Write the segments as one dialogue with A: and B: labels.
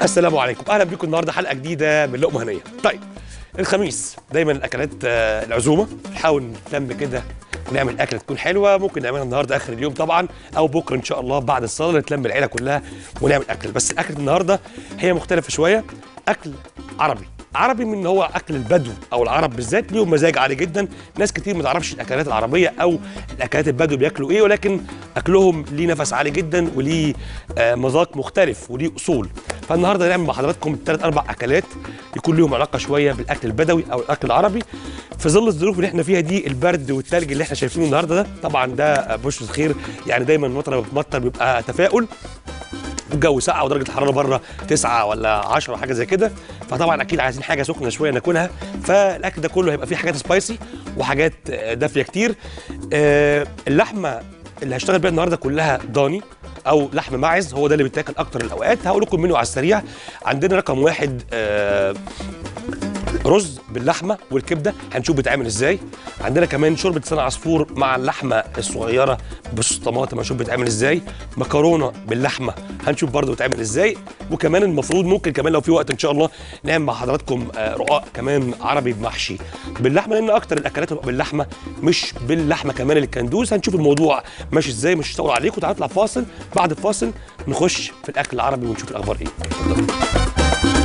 A: السلام عليكم اهلا بكم النهارده حلقه جديده من لقمه هنيه طيب الخميس دايما الاكلات آه، العزومه نحاول نهتم كده ونعمل اكله تكون حلوه ممكن نعملها النهارده اخر اليوم طبعا او بكره ان شاء الله بعد الصلاه نتلم العيله كلها ونعمل اكل بس الاكل النهارده هي مختلفه شويه اكل عربي عربي من هو اكل البدو او العرب بالذات ليهم مزاج عالي جدا ناس كتير ما تعرفش الاكلات العربيه او الاكلات البدو بياكلوا ايه ولكن اكلهم ليه نفس عالي جدا وليه آه، مذاق مختلف وليه اصول فالنهارده نعمل مع حضراتكم ثلاث اربع اكلات يكون ليهم علاقه شويه بالاكل البدوي او الاكل العربي في ظل الظروف اللي احنا فيها دي البرد والتلج اللي احنا شايفينه النهارده ده طبعا ده آه، بشرة خير يعني دايما المطر لما بتمطر بيبقى تفاؤل الجو ساقع ودرجه الحراره بره 9 ولا 10 حاجه زي كده فطبعا اكيد عايزين حاجه سخنه شويه ناكلها فالاكل ده كله هيبقى فيه حاجات سبايسي وحاجات آه، دافيه كتير آه، اللحمه اللي هشتغل بيها النهارده كلها ضاني او لحم ماعز هو ده اللي بيتاكل اكتر الاوقات هقول لكم منه على السريع عندنا رقم واحد آه، رز باللحمه والكبده هنشوف بيتعمل ازاي عندنا كمان شوربه لسان عصفور مع اللحمه الصغيره بصوص طماطم هنشوف بيتعمل ازاي مكرونه باللحمه هنشوف برضه بيتعمل ازاي وكمان المفروض ممكن كمان لو في وقت ان شاء الله نعمل مع حضراتكم آه، رقاق كمان عربي بمحشي باللحمه لان اكتر الاكلات بتبقى باللحمه مش باللحمه كمان الكندوز هنشوف الموضوع ماشي ازاي مش هطول عليكم تعالوا نطلع فاصل بعد الفاصل نخش في الاكل العربي ونشوف الاخبار ايه اتفضلوا.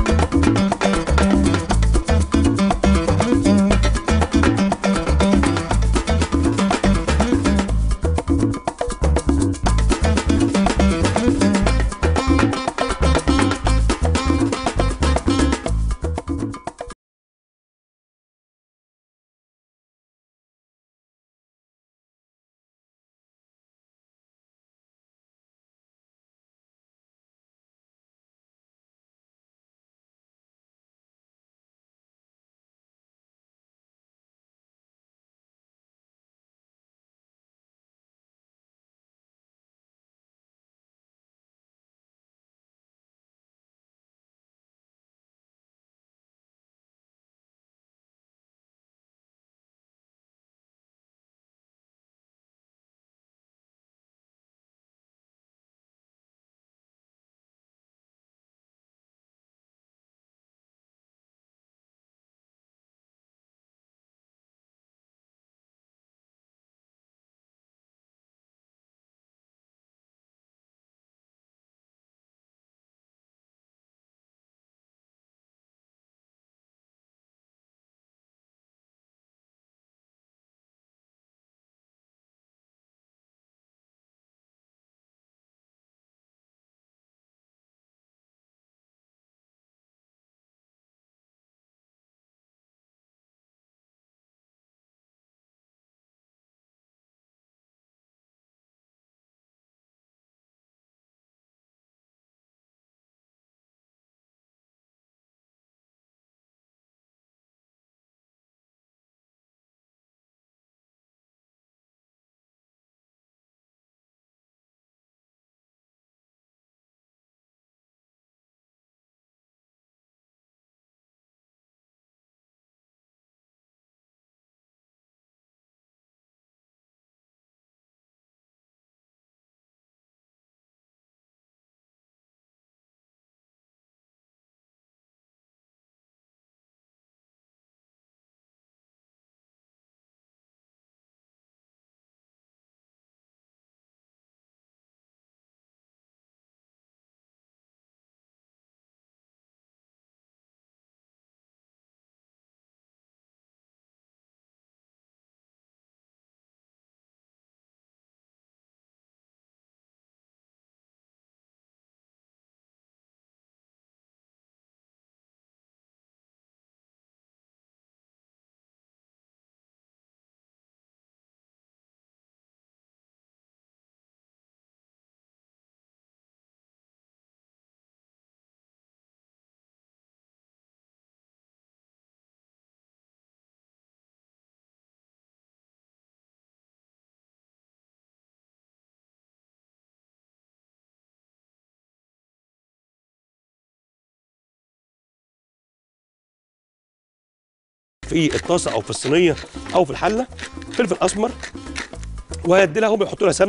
A: في الطاسه او في الصينيه او في الحله فلفل اسمر وهيدي لها هم يحطوا لها سمنه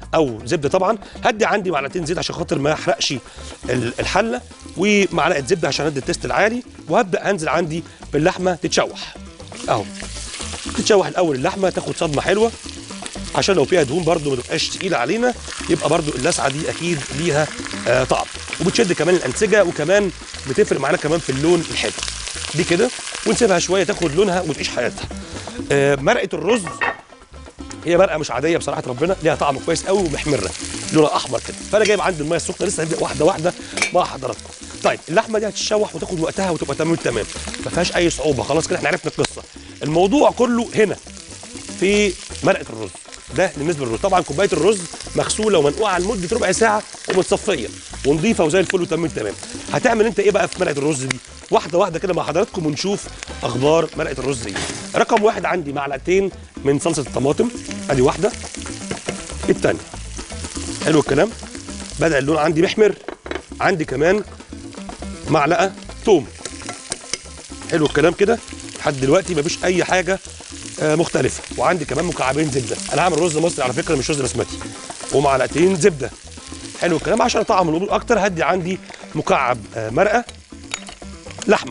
A: او زبده طبعا هدي عندي معلقتين زيت عشان خاطر ما يحرقش ال- الحله ومعلقه زبده عشان ادي التيست العالي وهبدا انزل عندي باللحمه تتشوح اهو تتشوح الاول اللحمه تاخد صدمه حلوه عشان لو فيها دهون برده ما تبقاش تقيله علينا يبقى برده اللسعه دي اكيد ليها آه طعم وبتشد كمان الانسجه وكمان بتفرق معانا كمان في اللون الحلو دي كده ونسيبها شويه تاخد لونها وتعيش حياتها آه مرقه الرز هي مرقه مش عاديه بصراحه ربنا ليها طعم كويس قوي ومحمره لونها احمر كده فانا جايب عندي الميه السخنه لسه هنبدا واحده واحده مع حضراتكم طيب اللحمه دي هتتشوح وتاخد وقتها وتبقى تمام التمام ما فيهاش اي صعوبه خلاص كده احنا عرفنا القصه الموضوع كله هنا في مرقه الرز ده بالنسبه للرز طبعا كوبايه الرز مغسوله ومنقوعه لمده ربع ساعه ومتصفيه ونضيفه وزي الفل وتمام تمام هتعمل انت ايه بقى في مرقه الرز دي واحده واحده كده مع حضراتكم ونشوف اخبار مرقه الرز دي رقم واحد عندي معلقتين من صلصه الطماطم ادي واحده الثانيه حلو الكلام بدا اللون عندي محمر عندي كمان معلقه توم حلو الكلام كده لحد دلوقتي مفيش اي حاجه آه، مختلفه وعندي كمان مكعبين زبده انا هعمل رز مصري على فكره مش رز بسمتي ومعلقتين زبده حلو الكلام عشان اطعم الامور اكتر هدي عندي مكعب آه، مرقه لحمه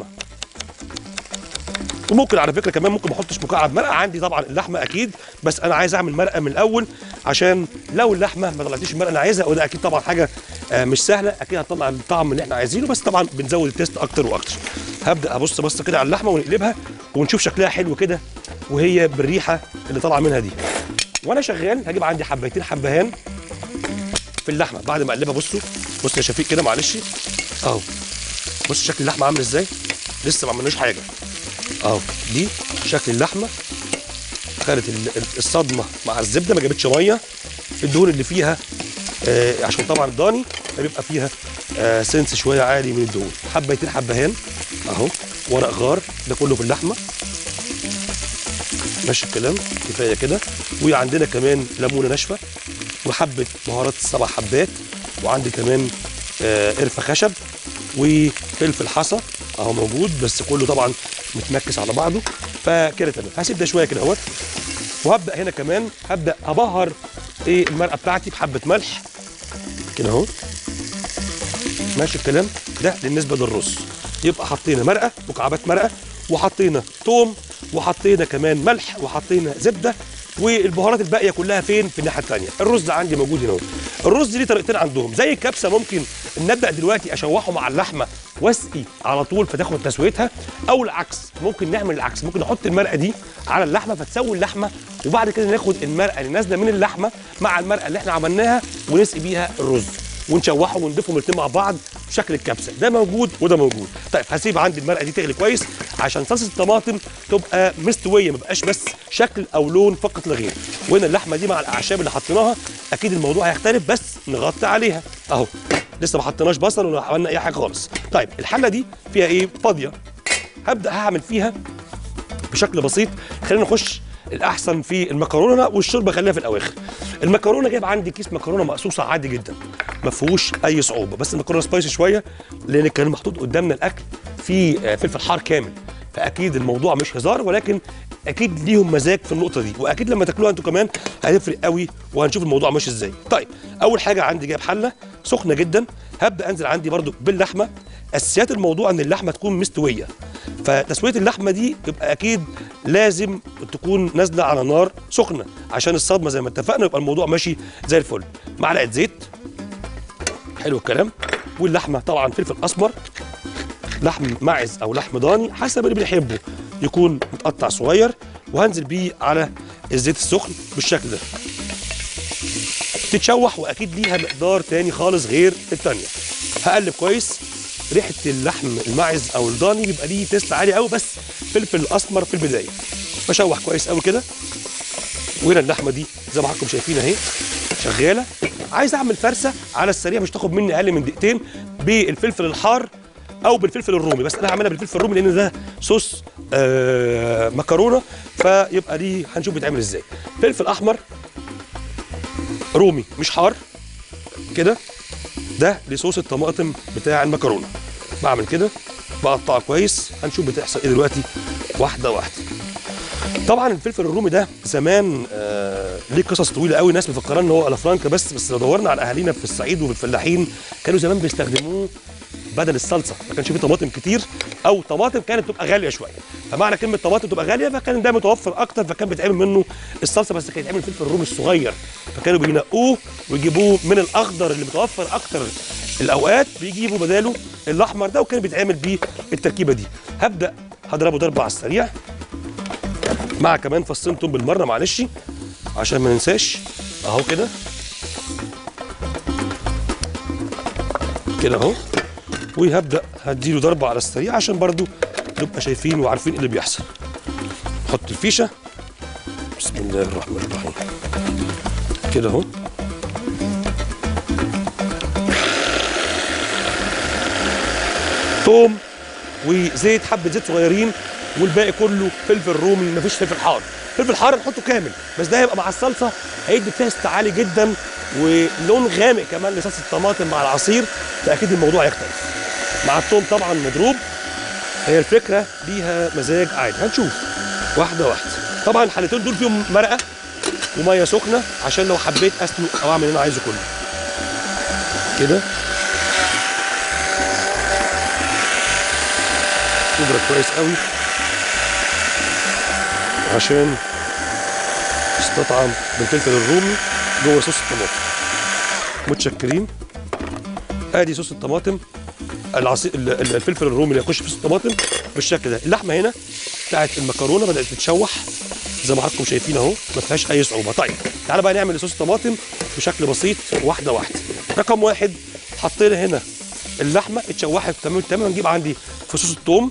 A: وممكن على فكره كمان ممكن ما احطش مكعب مرقه عندي طبعا اللحمه اكيد بس انا عايز اعمل مرقه من الاول عشان لو اللحمه ما طلعتيش المرقه اللي انا عايزها وده اكيد طبعا حاجه آه، مش سهله اكيد هتطلع الطعم اللي احنا عايزينه بس طبعا بنزود التيست اكتر واكتر هبدا ابص بصه كده على اللحمه ونقلبها ونشوف شكلها حلو كده وهي بالريحه اللي طالعه منها دي وانا شغال هجيب عندي حبايتين حبهان في اللحمه بعد ما اقلبها بصوا بص يا شفيق كده معلش اهو بص شكل اللحمه عامل ازاي لسه ما عملناش حاجه اهو دي شكل اللحمه خدت ال- ال- الصدمه مع الزبده ما جابتش ميه الدهون اللي فيها آه عشان طبعا الضاني بيبقى فيها آه سنس شويه عالي من الدهون حبيتين حبهان اهو ورق غار ده كله في اللحمه ماشي الكلام كفايه كده وعندنا كمان ليمونه ناشفه وحبه بهارات السبع حبات وعندي كمان آه قرفه خشب وفلفل حصى اهو موجود بس كله طبعا متمكس على بعضه فكده تمام هسيب ده شويه كده اهوت وهبدا هنا كمان هبدا ابهر ايه المرقه بتاعتي بحبه ملح كده اهو ماشي الكلام ده بالنسبه للرز يبقى حطينا مرقه مكعبات مرقه وحطينا توم وحطينا كمان ملح وحطينا زبده والبهارات الباقيه كلها فين في الناحيه الثانيه الرز عندي موجود هنا اهو الرز ليه طريقتين عندهم زي الكبسه ممكن ان ابدا دلوقتي اشوحه مع اللحمه واسقي على طول فتاخد تسويتها او العكس ممكن نعمل العكس ممكن نحط المرقه دي على اللحمه فتسوي اللحمه وبعد كده ناخد المرقه اللي نازله من اللحمه مع المرقه اللي احنا عملناها ونسقي بيها الرز ونشوحهم ونضيفهم الاثنين مع بعض بشكل الكبسه ده موجود وده موجود طيب هسيب عندي المرقه دي تغلي كويس عشان صلصه الطماطم تبقى مستويه ما بقاش بس شكل او لون فقط لا غير وهنا اللحمه دي مع الاعشاب اللي حطيناها اكيد الموضوع هيختلف بس نغطي عليها اهو لسه ما حطيناش بصل ولا عملنا اي حاجه خالص طيب الحله دي فيها ايه فاضيه هبدا هعمل فيها بشكل بسيط خلينا نخش الاحسن في المكرونه والشوربه خليها في الاواخر المكرونه جايب عندي كيس مكرونه مقصوصه عادي جدا ما فيهوش اي صعوبه بس المكرونه سبايسي شويه لان كان محطوط قدامنا الاكل في آه، فلفل حار كامل فاكيد الموضوع مش هزار ولكن اكيد ليهم مزاج في النقطه دي واكيد لما تاكلوها انتوا كمان هتفرق قوي وهنشوف الموضوع ماشي ازاي طيب اول حاجه عندي جايب حله سخنه جدا هبدا انزل عندي برضو باللحمه اساسيات الموضوع ان اللحمه تكون مستويه فتسويه اللحمه دي يبقى اكيد لازم تكون نازله على نار سخنه عشان الصدمه زي ما اتفقنا يبقى الموضوع ماشي زي الفل معلقه زيت حلو الكلام واللحمه طبعا فلفل اسمر لحم معز او لحم ضاني حسب اللي بنحبه يكون متقطع صغير وهنزل بيه على الزيت السخن بالشكل ده تتشوح واكيد ليها مقدار تاني خالص غير التانية هقلب كويس ريحه اللحم المعز او الضاني بيبقى ليه تيست عالي قوي بس فلفل اسمر في البدايه بشوح كويس قوي كده وهنا اللحمه دي زي ما حضراتكم شايفين اهي شغاله عايز اعمل فرسه على السريع مش تاخد مني اقل من دقيقتين بالفلفل الحار او بالفلفل الرومي بس انا هعملها بالفلفل الرومي لان ده صوص آه مكرونه فيبقى دي هنشوف بيتعمل ازاي فلفل احمر رومي مش حار كده ده لصوص الطماطم بتاع المكرونه بعمل كده بقطعه كويس هنشوف بتحصل ايه دلوقتي واحده واحده طبعا الفلفل الرومي ده زمان آه ليه قصص طويله قوي ناس مفكران ان هو الافرانكا بس بس لو دورنا على اهالينا في الصعيد وفي الفلاحين كانوا زمان بيستخدموه بدل الصلصه ما كانش فيه طماطم كتير او طماطم كانت تبقى غاليه شويه فمعنى كلمه طماطم تبقى غاليه فكان ده متوفر اكتر فكان بيتعمل منه الصلصه بس كان يتعمل فلفل الرومي الصغير فكانوا بينقوه ويجيبوه من الاخضر اللي متوفر اكتر الاوقات بيجيبوا بداله الاحمر ده وكان بيتعمل بيه التركيبه دي هبدا هضربه ضربه على السريع مع كمان فصين توم بالمره معلش عشان ما ننساش اهو كده كده اهو وهبدا هديله ضربه على السريع عشان برضو نبقى شايفين وعارفين ايه اللي بيحصل نحط الفيشه بسم الله الرحمن الرحيم كده اهو توم وزيت حبه زيت صغيرين والباقي كله فلفل رومي مفيش فلفل حار فلفل حار نحطه كامل بس ده هيبقى مع الصلصه هيدي تيست عالي جدا ولون غامق كمان لصلصه الطماطم مع العصير فاكيد الموضوع هيختلف مع التوم طبعا مضروب هي الفكره ليها مزاج عادي هنشوف واحده واحده طبعا الحلتين دول فيهم مرقه وميه سخنه عشان لو حبيت اسلق او اعمل اللي انا عايزه كله كده نضرب كويس قوي عشان تستطعم بالفلفل الرومي جوه صوص الطماطم متشكرين ادي صوص الطماطم العصير ال- ال- الفلفل الرومي اللي يخش في صوص الطماطم بالشكل ده اللحمه هنا بتاعت المكرونه بدات تتشوح زي ما حضراتكم شايفين اهو ما فيهاش اي صعوبه طيب تعالى بقى نعمل صوص الطماطم بشكل بسيط واحده واحده رقم واحد حطينا هنا اللحمه اتشوحت تمام تمام نجيب عندي فصوص الثوم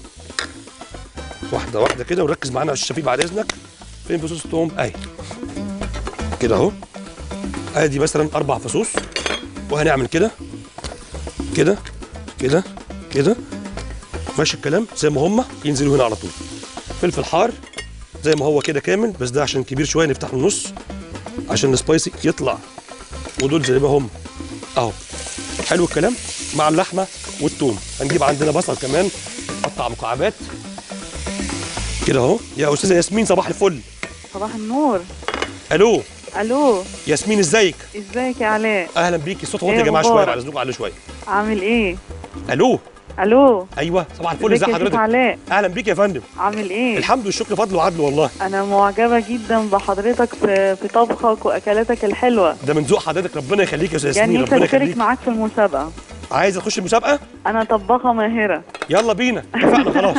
A: واحده واحده كده وركز معانا على الشفيق بعد اذنك فين فصوص الثوم اهي كده اهو ادي مثلا اربع فصوص وهنعمل كده كده كده كده ماشي الكلام زي ما هما ينزلوا هنا على طول فلفل حار زي ما هو كده كامل بس ده عشان كبير شويه نفتح النص عشان السبايسي يطلع ودول زي ما هم اهو حلو الكلام مع اللحمه والثوم هنجيب عندنا بصل كمان قطع مكعبات كده اهو يا استاذه ياسمين صباح الفل
B: صباح النور
A: الو
B: الو
A: ياسمين ازيك
B: ازيك يا علاء
A: اهلا بيكي الصوت واطي
B: إيه
A: يا جماعه شويه
B: أخبارك؟
A: بعد اذنكم عليه شويه
B: عامل ايه
A: الو
B: الو
A: ايوه صباح الفل
B: ازيك
A: ازي
B: يا شيخ
A: حضرتك
B: علاء
A: اهلا بيك يا فندم
B: عامل ايه
A: الحمد والشكر فضل وعدل والله
B: انا معجبه جدا بحضرتك في في طبخك واكلاتك الحلوه
A: ده من ذوق حضرتك ربنا يخليك يا استاذ
B: يعني
A: ياسمين
B: نفسي
A: ربنا
B: اشترك
A: يخليك
B: معاك في المسابقه
A: عايز اخش المسابقه
B: انا طباخه ماهره
A: يلا بينا اتفقنا خلاص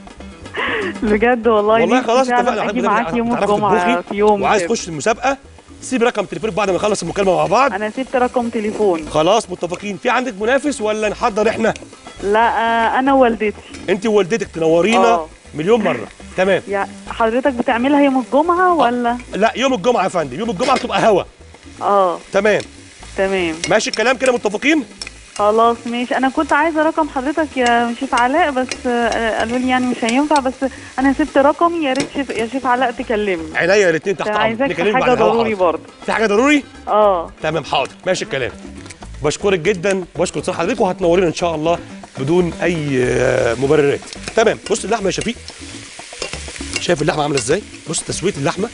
B: بجد والله
A: والله
B: نفسي
A: خلاص
B: فعلاً
A: اتفقنا
B: اجي
A: حضرتك
B: معاك
A: بتعرفي-
B: يوم
A: بتعرفي
B: الجمعه
A: تطبخي
B: في يوم
A: وعايز
B: كده.
A: تخش المسابقه سيب رقم تليفونك بعد ما نخلص المكالمه مع بعض
B: انا سبت رقم تليفون
A: خلاص متفقين في عندك منافس ولا نحضر احنا
B: لا آه، انا ووالدتي
A: انت ووالدتك تنورينا
B: آه.
A: مليون مره تمام
B: يا حضرتك بتعملها يوم الجمعه ولا
A: لا يوم الجمعه يا فندم يوم الجمعه بتبقى هوا
B: اه
A: تمام
B: تمام
A: ماشي الكلام كده متفقين
B: خلاص ماشي انا كنت عايزه رقم حضرتك يا شيف علاء بس آه، قالوا لي يعني مش هينفع بس انا سبت رقمي يا ريت شيف يا شيف علاء تكلمني
A: عينيا الاثنين تحت امرك
B: عايزاك في
A: نكلمك
B: حاجه
A: بعد الهوا
B: ضروري
A: حاضر.
B: برضه
A: في حاجه ضروري
B: اه
A: تمام حاضر ماشي الكلام بشكرك جدا بشكر صح حضرتك وهتنورينا ان شاء الله بدون اي آه، مبررات تمام بص اللحمه يا شفيق شايف اللحمه عامله ازاي بص تسويه اللحمه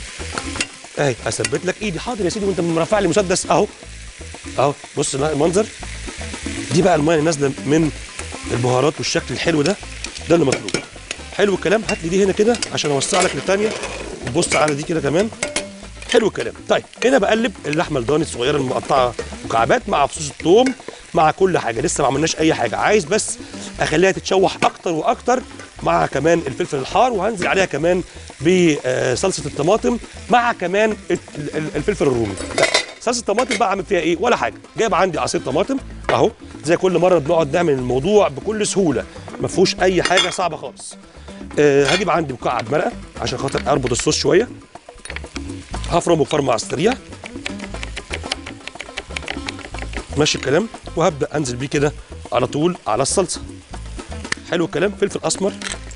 A: اهي اثبت لك ايدي حاضر يا سيدي وانت مرفع لي مسدس اهو اهو بص المنظر دي بقى الميه اللي نازله من البهارات والشكل الحلو ده ده اللي مطلوب حلو الكلام هات لي دي هنا كده عشان اوسع لك للثانيه وبص على دي كده كمان حلو الكلام طيب هنا بقلب اللحمه الضاني الصغيره المقطعه مكعبات مع فصوص الثوم مع كل حاجه لسه ما عملناش اي حاجه عايز بس اخليها تتشوح اكتر واكتر مع كمان الفلفل الحار وهنزل عليها كمان بصلصه الطماطم مع كمان ال- ال- الفلفل الرومي لا، صلصه الطماطم بقى عامل فيها ايه ولا حاجه جايب عندي عصير طماطم اهو زي كل مره بنقعد نعمل الموضوع بكل سهوله ما فيهوش اي حاجه صعبه خالص أه هجيب عندي مكعب مرقه عشان خاطر اربط الصوص شويه هفرمه فرمه على السريع ماشي الكلام وهبدا انزل بيه كده على طول على الصلصه حلو الكلام فلفل اسمر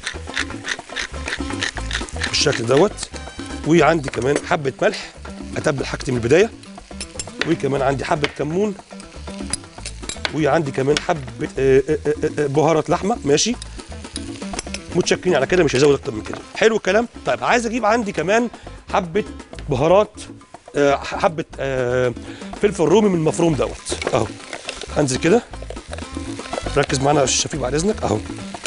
A: بالشكل دوت وعندي كمان حبه ملح اتبل حاجتي من البدايه وكمان عندي حبه كمون وعندي كمان حبه آه، آه، آه، آه، بهارات لحمه ماشي متشكرين على كده مش هزود اكتر من كده حلو الكلام طيب عايز اجيب عندي كمان حبه بهارات آه، حبه آه، فلفل رومي من المفروم دوت اهو هنزل كده ركز معانا يا استاذ شفيق بعد اذنك اهو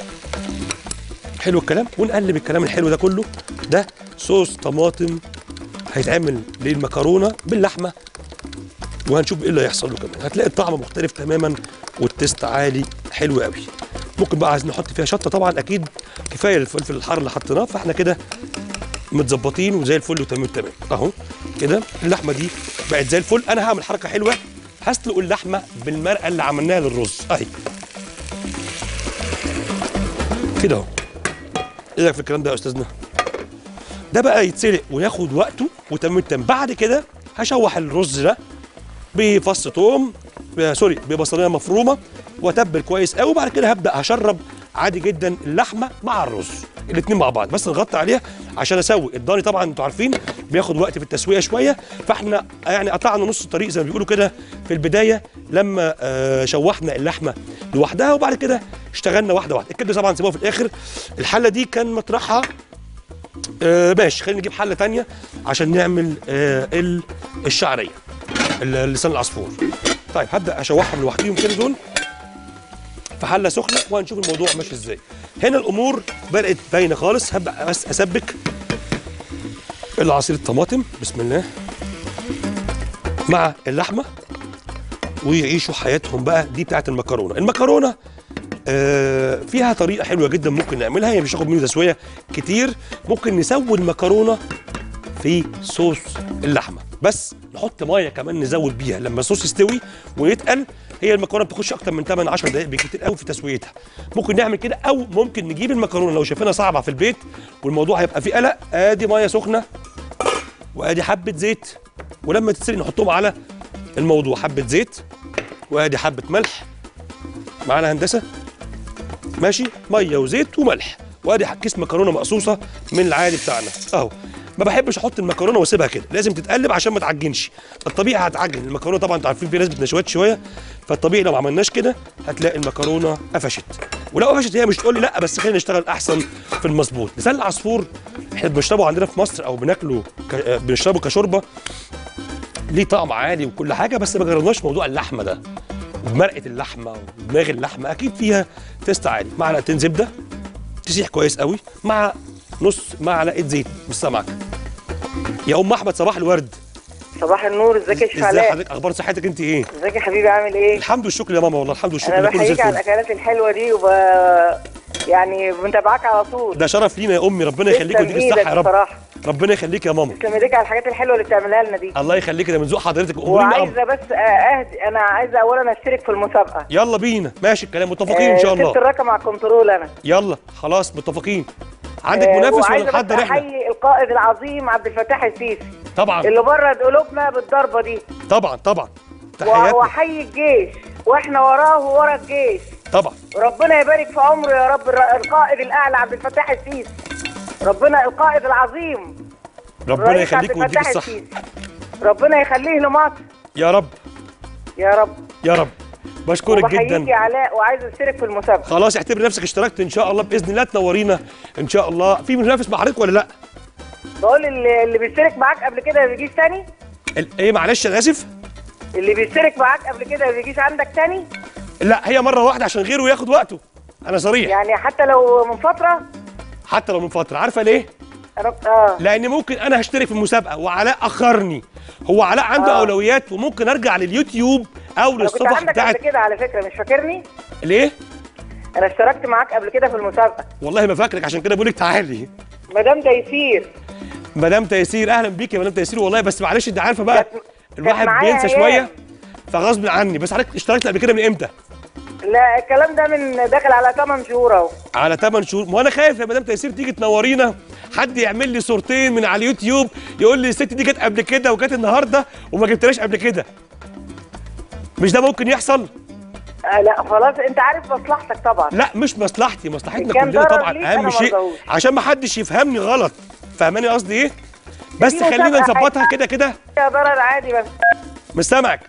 A: حلو الكلام ونقلب الكلام الحلو ده كله ده صوص طماطم هيتعمل للمكرونه باللحمه وهنشوف ايه اللي هيحصل له كمان هتلاقي الطعم مختلف تماما والتست عالي حلو قوي ممكن بقى عايزين نحط فيها شطه طبعا اكيد كفايه الفلفل الحار اللي حطيناه فاحنا كده متظبطين وزي الفل وتمام تمام اهو كده اللحمه دي بقت زي الفل انا هعمل حركه حلوه هسلق اللحمه بالمرقه اللي عملناها للرز اهي كده اهو ايه رايك في الكلام ده يا استاذنا ده بقى يتسلق وياخد وقته وتمام التمام بعد كده هشوح الرز ده بفص توم ب- سوري ببصليه مفرومه واتبل كويس قوي وبعد كده هبدا هشرب عادي جدا اللحمه مع الرز الاثنين مع بعض بس نغطي عليها عشان اسوي الضاني طبعا انتوا عارفين بياخد وقت في التسويه شويه فاحنا يعني قطعنا نص الطريق زي ما بيقولوا كده في البدايه لما آه، شوحنا اللحمه لوحدها وبعد كده اشتغلنا واحده واحده الكبده طبعا سيبوها في الاخر الحله دي كان مطرحها آه ماشي خلينا نجيب حله تانية عشان نعمل آه ال- الشعريه ال- لسان العصفور طيب هبدا اشوحهم لوحديهم كده دول في حله سخنه وهنشوف الموضوع ماشي ازاي هنا الامور بدات باينه خالص هبدا بس اسبك العصير الطماطم بسم الله مع اللحمه ويعيشوا حياتهم بقى دي بتاعت المكرونه المكرونه آه، فيها طريقه حلوه جدا ممكن نعملها هي مش هتاخد مني تسويه كتير ممكن نسوي المكرونه في صوص اللحمه بس نحط ميه كمان نزود بيها لما الصوص يستوي ويتقل هي المكرونه ما بتاخدش اكتر من 8 10 دقائق بالكتير قوي في تسويتها ممكن نعمل كده او ممكن نجيب المكرونه لو شايفينها صعبه في البيت والموضوع هيبقى فيه قلق ادي ميه سخنه وادي حبه زيت ولما تتسلق نحطهم على الموضوع حبه زيت وادي حبه ملح معانا هندسه ماشي ميه وزيت وملح وادي كيس مكرونه مقصوصه من العادي بتاعنا اهو ما بحبش احط المكرونه واسيبها كده لازم تتقلب عشان ما تعجنش الطبيعي هتعجن المكرونه طبعا انتوا عارفين في ناس بتنشوات شويه فالطبيعي لو ما عملناش كده هتلاقي المكرونه قفشت ولو قفشت هي مش تقول لي لا بس خلينا نشتغل احسن في المظبوط لسان العصفور احنا بنشربه عندنا في مصر او بناكله ك... آه، بنشربه كشوربه ليه طعم عالي وكل حاجه بس ما جربناش موضوع اللحمه ده ومرقه اللحمه ودماغ اللحمه اكيد فيها تيست عالي معلقتين زبده تسيح كويس قوي مع نص معلقه زيت مش سامعك يا ام احمد صباح الورد
C: صباح النور ازيك يا شيخ
A: ازاي
C: علاء
A: حضرتك اخبار صحتك انت ايه
C: ازيك يا حبيبي عامل ايه
A: الحمد والشكر يا ماما والله الحمد والشكر
C: انا
A: لله كله زي
C: بحييك على
A: الفل
C: الاكلات الحلوه دي وب يعني متابعاك على طول
A: ده شرف لينا يا امي ربنا يخليك
C: تسلم
A: ويديك الصحه يا
C: ايدك
A: رب
C: بصراحه
A: ربنا يخليك يا ماما
C: تسلم ايديك على الحاجات الحلوه اللي بتعملها لنا دي
A: الله يخليك ده من ذوق حضرتك امورينا أمر.
C: وعايزه بس اهدي انا عايزه اولا اشترك في المسابقه
A: يلا بينا ماشي الكلام متفقين ان شاء
C: آه،
A: الله
C: سبت الرقم على الكنترول انا
A: يلا خلاص متفقين عندك
C: آه،
A: منافس ولا
C: وعايزة
A: محضر
C: بس
A: احنا
C: احيي القائد العظيم عبد الفتاح السيسي
A: طبعا
C: اللي برد قلوبنا بالضربه دي
A: طبعا طبعا
C: و-
A: تحياتنا
C: واحيي الجيش واحنا وراه ورا الجيش
A: طبعا
C: ربنا يبارك في عمره يا رب الر- القائد الاعلى عبد الفتاح السيسي ربنا القائد العظيم
A: ربنا
C: الرئيس عبد
A: يخليك ويديك
C: الفتاح
A: الصحه
C: السيسي ربنا يخليه لمصر
A: يا رب
C: يا رب
A: يا رب بشكرك
C: وبحييك
A: جدا
C: يا علاء وعايز اشترك في المسابقه
A: خلاص اعتبر نفسك اشتركت ان شاء الله باذن الله تنورينا ان شاء الله في منافس مع حضرتك ولا لا
C: بقول اللي, اللي بيشترك معاك قبل كده ما بيجيش تاني
A: ال- ايه معلش انا اسف
C: اللي بيشترك معاك قبل كده ما بيجيش عندك تاني
A: لا هي مره واحده عشان غيره ياخد وقته انا صريح
C: يعني حتى لو من فتره
A: حتى لو من فتره عارفه ليه
C: انا اه
A: لان ممكن انا هشترك في المسابقه وعلاء اخرني هو علاء عنده
C: آه.
A: اولويات وممكن ارجع لليوتيوب او
C: انا كنت
A: للصفحه
C: عندك
A: بتاعت
C: قبل كده على فكره مش فاكرني
A: ليه
C: انا اشتركت معاك قبل كده في المسابقه
A: والله ما فاكرك عشان كده بقول لك تعالي
C: مدام تيسير
A: مدام تيسير اهلا بيك يا مدام تيسير والله بس معلش انت عارفه بقى
C: كانت-
A: الواحد
C: كانت معايا
A: بينسى
C: أيام.
A: شويه فغصب عني بس حضرتك اشتركت قبل كده من امتى
C: لا الكلام ده من داخل على 8 شهور اهو
A: على 8 شهور ما انا خايف يا مدام تيسير تيجي تنورينا حد يعمل لي صورتين من على اليوتيوب يقول لي الست دي جت قبل كده وجت النهارده وما جبتهاش قبل كده مش ده ممكن يحصل
C: آه لا خلاص انت عارف مصلحتك طبعا
A: لا مش مصلحتي مصلحتنا
C: كان
A: كلنا
C: ضرر
A: طبعا
C: ليك
A: اهم
C: أنا
A: شيء
C: مرضاهوش.
A: عشان ما حدش يفهمني غلط فاهماني قصدي ايه بس
C: دي
A: خلينا
C: مسابقة
A: نظبطها كده كده
C: يا ضرر عادي بس
A: مش سامعك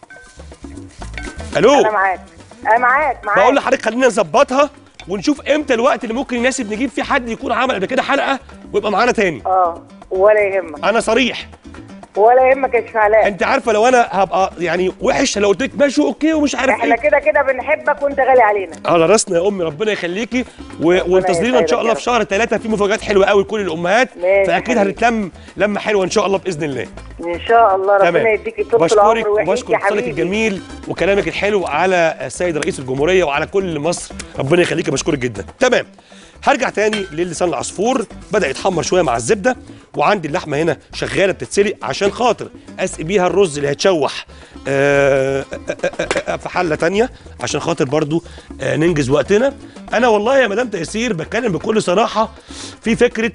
A: الو
C: انا معاك انا معاك معاك
A: بقول لحضرتك خلينا نظبطها ونشوف امتى الوقت اللي ممكن يناسب نجيب فيه حد يكون عمل قبل كده حلقه ويبقى معانا تاني
C: اه ولا يهمك
A: انا صريح
C: ولا يهمك يا شيف علاء
A: انت عارفه لو انا هبقى يعني وحش لو قلت لك ماشي اوكي ومش عارف
C: احنا
A: ايه
C: كده كده بنحبك وانت غالي علينا
A: على راسنا يا امي ربنا يخليكي و- وانتظرينا ان شاء الله في شهر ثلاثة في مفاجآت حلوه قوي لكل الامهات
C: ماشي
A: فاكيد
C: حبيبي.
A: هنتلم لمه حلوه ان شاء الله باذن الله
C: ان شاء الله ربنا
A: تمام
C: يديكي طول
A: بشكرك
C: العمر ويحييك
A: وبشكر
C: يا
A: اتصالك
C: حبيبي
A: الجميل وكلامك الحلو على السيد رئيس الجمهوريه وعلى كل مصر ربنا يخليك بشكرك جدا تمام هرجع تاني للسان العصفور بدا يتحمر شويه مع الزبده وعندي اللحمه هنا شغاله بتتسلق عشان خاطر اسقي بيها الرز اللي هيتشوح آه، آه، آه، آه، في حله تانية عشان خاطر برضو آه، ننجز وقتنا انا والله يا مدام تيسير بتكلم بكل صراحه في فكره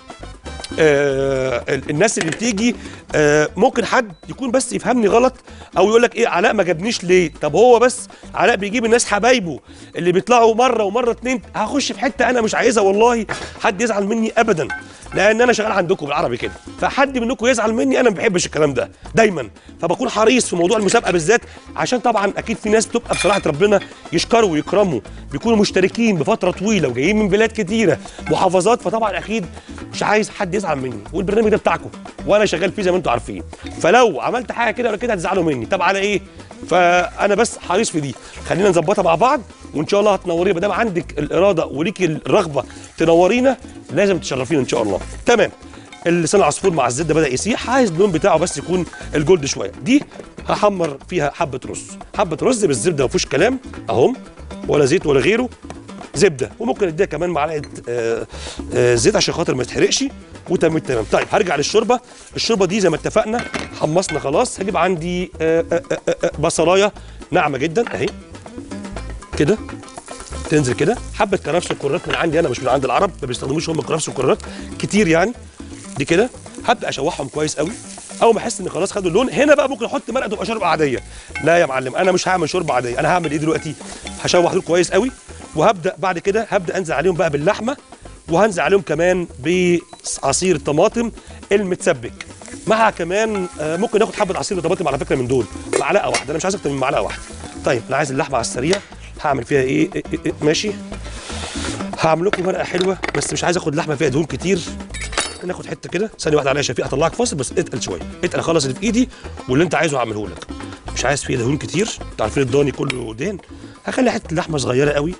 A: آه ال- الناس اللي بتيجي آه ممكن حد يكون بس يفهمني غلط او يقول لك ايه علاء ما جابنيش ليه طب هو بس علاء بيجيب الناس حبايبه اللي بيطلعوا مره ومره اتنين هخش في حته انا مش عايزها والله حد يزعل مني ابدا لان انا شغال عندكم بالعربي كده فحد منكم يزعل مني انا ما بحبش الكلام ده دايما فبكون حريص في موضوع المسابقه بالذات عشان طبعا اكيد في ناس بتبقى بصراحه ربنا يشكروا ويكرموا بيكونوا مشتركين بفتره طويله وجايين من بلاد كتيره محافظات فطبعا اكيد مش عايز حد يزعل مني والبرنامج ده بتاعكم وانا شغال فيه زي ما انتم عارفين فلو عملت حاجه كده ولا كده هتزعلوا مني طب على ايه فانا بس حريص في دي خلينا نظبطها مع بعض وان شاء الله هتنورينا ما دام عندك الاراده وليكي الرغبه تنورينا لازم تشرفينا ان شاء الله تمام اللسان العصفور مع الزبده بدا يسيح عايز اللون بتاعه بس يكون الجولد شويه دي هحمر فيها حبه رز حبه رز بالزبده ما فيهوش كلام اهم ولا زيت ولا غيره زبده وممكن اديها كمان معلقه آه، آه، زيت عشان خاطر ما يتحرقش وتمام تمام طيب هرجع للشوربه الشوربه دي زي ما اتفقنا حمصنا خلاص هجيب عندي آه، آه، آه، آه، بصلايه ناعمه جدا اهي كده تنزل كده حبه كرفس سكرات من عندي انا مش من عند العرب ما بيستخدموش هم كرفس سكرات كتير يعني دي كده هبدا اشوحهم كويس قوي اول ما احس ان خلاص خدوا اللون هنا بقى ممكن احط مرقه تبقى شوربه عاديه لا يا معلم انا مش هعمل شوربه عاديه انا هعمل ايه دلوقتي هشوح دول كويس قوي وهبدا بعد كده هبدا انزل عليهم بقى باللحمه وهنزل عليهم كمان بعصير الطماطم المتسبك مع كمان آه، ممكن ناخد حبه عصير طماطم على فكره من دول معلقه واحده انا مش عايز اكتر من معلقه واحده طيب انا عايز اللحمه على السريع هعمل فيها ايه, إيه, إيه, إيه ماشي هعمل لكم مرقه حلوه بس مش عايز اخد لحمه فيها دهون كتير ناخد حته كده ثانيه واحده عليا يا شفيق هطلعك فاصل بس اتقل شويه اتقل اخلص اللي في ايدي واللي انت عايزه هعمله لك مش عايز فيه دهون كتير انتوا عارفين الضاني كله دهن هخلي حته لحمه صغيره قوي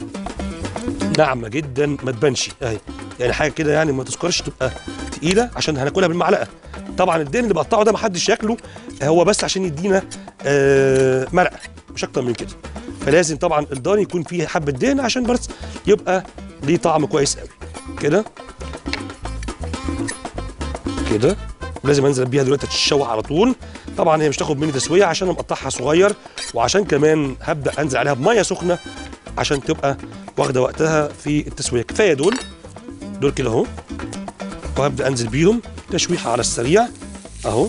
A: ناعمه جدا ما تبانش اهي يعني حاجه كده يعني ما تذكرش تبقى تقيله عشان هناكلها بالمعلقه طبعا الدهن اللي بقطعه ده ما حدش ياكله هو بس عشان يدينا آه مرقه مش اكتر من كده فلازم طبعا الضاني يكون فيه حبه دهن عشان بس يبقى ليه طعم كويس قوي كده كده لازم انزل بيها دلوقتي تتشوح على طول طبعا هي مش تاخد مني تسويه عشان انا مقطعها صغير وعشان كمان هبدا انزل عليها بميه سخنه عشان تبقى واخده وقتها في التسويه كفايه دول دول كده اهو وهبدا انزل بيهم تشويحه على السريع اهو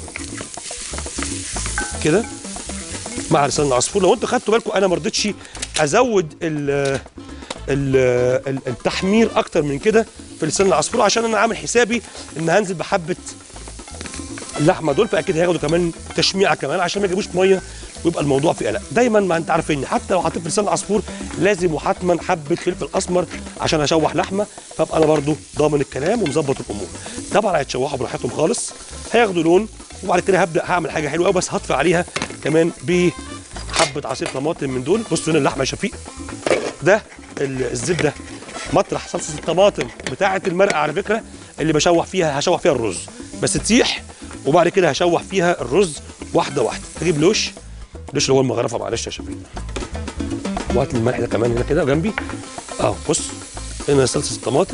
A: كده مع لسان العصفور لو انتوا خدتوا بالكم انا ما رضيتش ازود ال ال ال- التحمير اكتر من كده في لسان العصفور عشان انا عامل حسابي ان هنزل بحبه اللحمه دول فاكيد هياخدوا كمان تشميعه كمان عشان ما يجيبوش ميه ويبقى الموضوع في قلق دايما ما انت عارفين حتى لو حطيت في لسان العصفور لازم وحتما حبه فلفل اسمر عشان اشوح لحمه فابقى انا برضو ضامن الكلام ومظبط الامور طبعا هيتشوحوا براحتهم خالص هياخدوا لون وبعد كده هبدا هعمل حاجه حلوه قوي بس هطفي عليها كمان بحبه عصير طماطم من دول بصوا هنا اللحمه يا شفيق ده ال- الزبده مطرح صلصه الطماطم بتاعه المرقه على فكره اللي بشوح فيها هشوح فيها الرز بس تسيح وبعد كده هشوح فيها الرز واحده واحده اجيب لوش لوش اللي هو المغرفه معلش يا شفيق وهات لي الملح ده كمان هنا كده جنبي اهو بص هنا صلصه الطماطم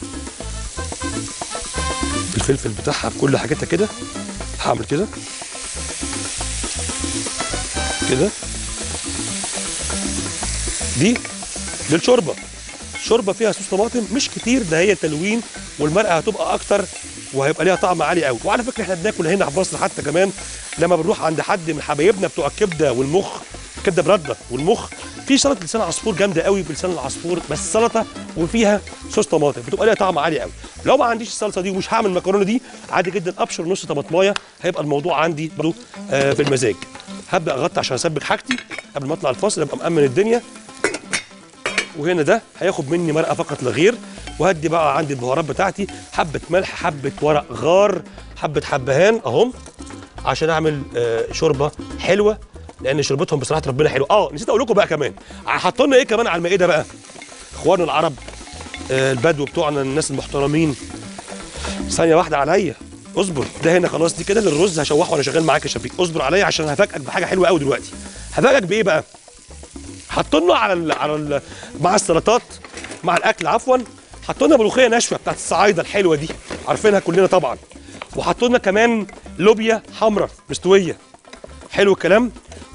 A: الفلفل بتاعها بكل حاجتها كده هعمل كده كده دي للشوربه الشوربه فيها صوص طماطم مش كتير ده هي تلوين والمرقه هتبقى اكتر وهيبقى ليها طعم عالي قوي وعلى فكره احنا بناكل هنا في مصر حتى كمان لما بنروح عند حد من حبايبنا بتوع الكبده والمخ كبده برده والمخ في سلطه لسان عصفور جامده قوي بلسان العصفور بس سلطه وفيها صوص طماطم بتبقى ليها طعم عالي قوي لو ما عنديش الصلصه دي ومش هعمل المكرونه دي عادي جدا ابشر نص طماطمايه هيبقى الموضوع عندي برضه آه في المزاج هبدا اغطي عشان اسبك حاجتي قبل ما اطلع الفاصل ابقى مامن الدنيا وهنا ده هياخد مني مرقه فقط لا غير وهدي بقى عندي البهارات بتاعتي حبه ملح حبه ورق غار حبه حبهان اهم عشان اعمل آه شوربه حلوه لان شربتهم بصراحه ربنا حلو اه نسيت اقول لكم بقى كمان حطوا لنا ايه كمان على المائده بقى اخواننا العرب آه البدو بتوعنا الناس المحترمين ثانيه واحده عليا اصبر ده هنا خلاص دي كده للرز هشوحه وانا شغال معاك يا شفيق اصبر عليا عشان هفاجئك بحاجه حلوه قوي دلوقتي هفاجئك بايه بقى حطوا لنا على ال على ال مع السلطات مع الاكل عفوا حطوا لنا ملوخيه ناشفه بتاعت الصعايده الحلوه دي عارفينها كلنا طبعا وحطوا لنا كمان لوبيا حمراء مستويه حلو الكلام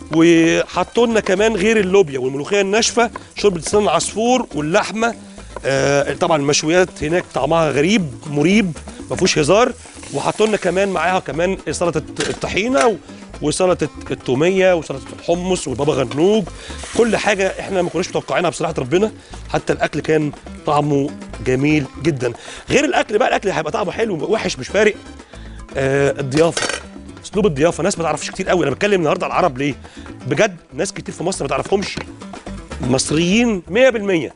A: وحطوا لنا كمان غير اللوبيا والملوخيه الناشفه شوربه لسان العصفور واللحمه آه طبعا المشويات هناك طعمها غريب مريب ما فيهوش هزار وحطوا لنا كمان معاها كمان سلطه الطحينه و- وسلطه التوميه وسلطه الحمص والبابا غنوج كل حاجه احنا ما كناش متوقعينها بصراحه ربنا حتى الاكل كان طعمه جميل جدا غير الاكل بقى الاكل هيبقى طعمه حلو وحش مش فارق آه الضيافه اسلوب الضيافه ناس ما تعرفش كتير قوي انا بتكلم النهارده على العرب ليه بجد ناس كتير في مصر ما تعرفهمش مصريين 100%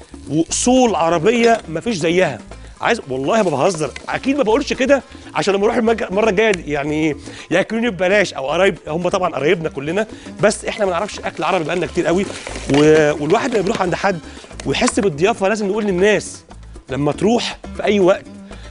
A: واصول عربيه ما فيش زيها عايز والله ما بهزر اكيد ما بقولش كده عشان لما اروح المج- المره الجايه يعني ياكلوني ببلاش او قرايب هم طبعا قرايبنا كلنا بس احنا ما نعرفش اكل عربي بقالنا كتير قوي و... والواحد لما بيروح عند حد ويحس بالضيافه لازم نقول للناس لما تروح في اي وقت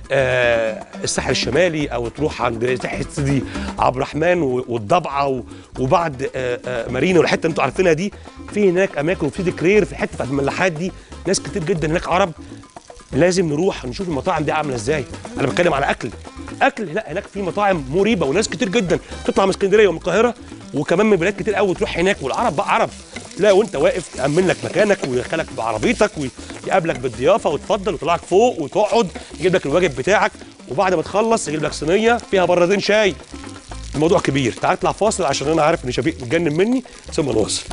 A: آه الساحل الشمالي او تروح عند ساحل سيدي عبد الرحمن و- والضبعه و- وبعد آه آه مارينا والحته اللي انتوا عارفينها دي في هناك اماكن وفي ديكرير في حته بتاعت الملاحات دي ناس كتير جدا هناك عرب لازم نروح نشوف المطاعم دي عامله ازاي انا بتكلم على اكل اكل لا هناك في مطاعم مريبه وناس كتير جدا تطلع من اسكندريه ومن القاهره وكمان من بلاد كتير قوي تروح هناك والعرب بقى عرب لا وانت واقف يامن لك مكانك ويدخلك بعربيتك ويقابلك بالضيافه وتفضل ويطلعك فوق وتقعد يجيب لك الواجب بتاعك وبعد ما تخلص يجيب لك صينيه فيها بردين شاي الموضوع كبير تعال اطلع فاصل عشان انا عارف ان شفيق متجنن مني ثم نواصل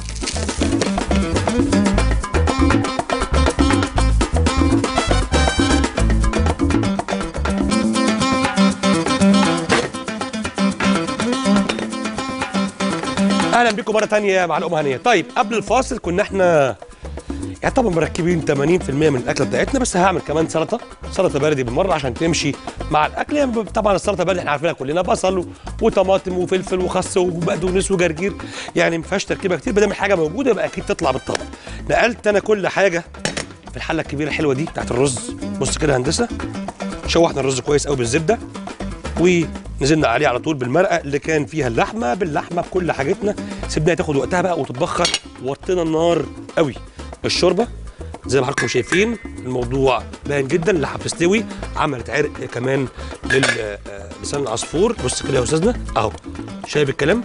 A: اهلا بكم مره تانية مع الام هنيه طيب قبل الفاصل كنا احنا يعني طبعا مركبين 80% من الاكله بتاعتنا بس هعمل كمان سلطه سلطه بلدي بالمره عشان تمشي مع الاكل يعني طبعا السلطه بلدي احنا عارفينها كلنا بصل و- وطماطم وفلفل وخس وبقدونس وجرجير يعني ما فيهاش تركيبه كتير ما دام الحاجه موجوده يبقى اكيد تطلع بالطبق نقلت انا كل حاجه في الحله الكبيره الحلوه دي بتاعت الرز بص كده يا هندسه شوحنا الرز كويس قوي بالزبده ونزلنا عليه على طول بالمرقه اللي كان فيها اللحمه باللحمه بكل حاجتنا سيبناها تاخد وقتها بقى وتتبخر وطينا النار قوي الشوربه زي ما حضراتكم شايفين الموضوع باين جدا اللحمه بتستوي عملت عرق كمان للسان العصفور بص كده يا استاذنا اهو شايف الكلام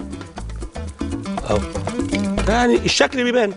A: اهو يعني الشكل بيبان